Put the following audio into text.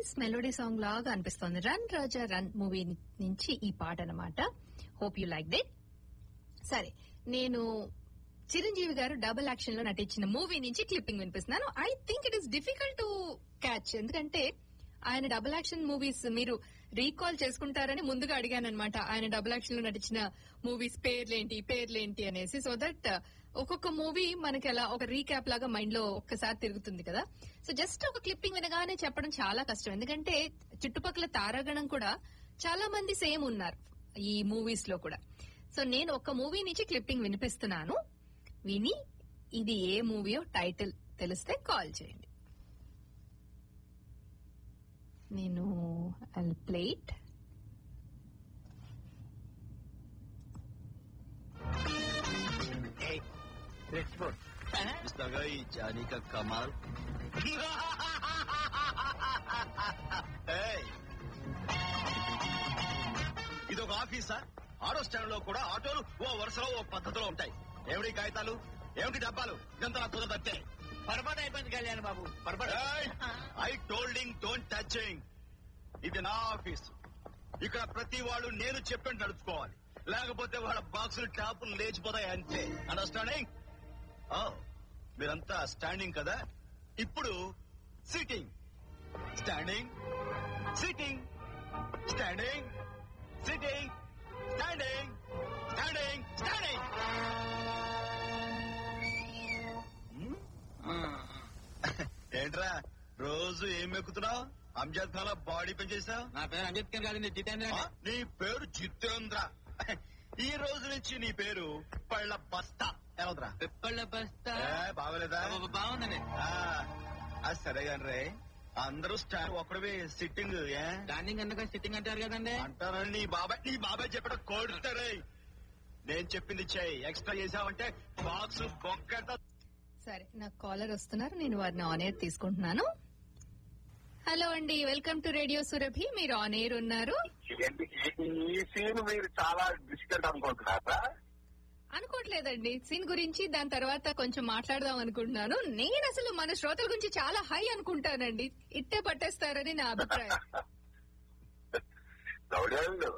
Nice melody song లాగా అనిపిస్తోంది run రాజా run movie నుంచి ఈ పాట అన్నమాట హోప్ యు లైక్ దిట్ సరే నేను చిరంజీవి గారు డబుల్ యాక్షన్ లో నటించిన మూవీ నుంచి క్లిప్పింగ్ వినిపిస్తున్నాను I think it is difficult to catch ఎందుకంటే ఆయన డబుల్ యాక్షన్ మూవీస్ మీరు రీకాల్ చేసుకుంటారని ముందుగా అడిగాను అనమాట ఆయన డబుల్ యాక్షన్ లో నటించిన మూవీస్ పేర్లేంటి పేర్లేంటి అనేసి సో దట్ ఒక్కొక్క మూవీ మనకి అలా ఒక రీక్యాప్ లాగా మైండ్ లో ఒక్కసారి తిరుగుతుంది కదా సో జస్ట్ ఒక క్లిప్పింగ్ వినగానే చెప్పడం చాలా కష్టం ఎందుకంటే చుట్టుపక్కల తారాగణం కూడా చాలా మంది సేమ్ ఉన్నారు ఈ మూవీస్ లో కూడా సో నేను ఒక మూవీ నుంచి క్లిప్పింగ్ వినిపిస్తున్నాను విని ఇది ఏ మూవీయో టైటిల్ తెలిస్తే కాల్ చేయండి నేను ప్లేట్ इस लगा ये जानी का कमाल ఏయ్! ఇది ఒక ఆఫీసా ఆటో స్టాండ్ లో కూడా ఆటోలు ఓ వరుసలో ఓ పద్ధతిలో ఉంటాయి ఏమిటి కాగితాలు ఏమిటి డబ్బాలు ఇదంతా నాకు కుదరదట్టే పొరపాటు అయిపోయింది కళ్యాణ్ బాబు పొరపాటు ఐ టోల్డింగ్ డోంట్ టచింగ్ ఇది నా ఆఫీస్ ఇక్కడ ప్రతి వాళ్ళు నేను చెప్పినట్టు నడుచుకోవాలి లేకపోతే వాళ్ళ బాక్సులు ట్యాపులు లేచిపోతాయి అంతే అండర్స్టాండింగ్ మీరంతా స్టాండింగ్ కదా ఇప్పుడు sitting standing sitting standing sitting standing standing standing ఏంట్రా రోజు ఏం ఎక్కుతున్నావు అంజద్ ఖాన్ బాడీ పెంచేసావు నా పేరు అంబేద్కర్ కాదండి జితేంద్ర ఆ, నీ పేరు జితేంద్ర ఈ రోజు నుంచి నీ పేరు పళ్ళ బస్తా ఎలాద్రా పిప్పళ్ళ బస్తా బాగలేదా బాబు, బాగుందండి ఆ, అది సరే కానీ రే అందరూ స్టాండ్ ఒక్కడవే సిట్టింగ్ ఏ స్టాండింగ్ ఎందుకు సిట్టింగ్ అంటారు కదండి అంటారని నీ బాబాయ్ నీ బాబాయ్ చెప్పడం కోడుతారే నేను చెప్పింది చెయ్యి ఎక్స్ట్రా చేసావంటే బాక్స్ బొక్క సరే నాకు కాలర్ వస్తున్నారు నేను వారిని ఆన్ ఎయిర్ తీసుకుంటున్నాను హలో అండి వెల్కమ్ టు రేడియో సురభి మీరు ఆన్ ఎయిర్ ఉన్నారు ఏంటి ఈ- ఈ సీన్ మీరు చాలా డిఫికల్ట్ అనుకుంటున్నారా అనుకోవట్లేదండి సీన్ గురించి దాని తర్వాత కొంచెం మాట్లాడదాం అనుకుంటున్నాను నేను అసలు మన శ్రోతల గురించి చాలా హై అనుకుంటానండి ఇట్టే పట్టేస్తారని నా అభిప్రాయం గౌడేళ్ళు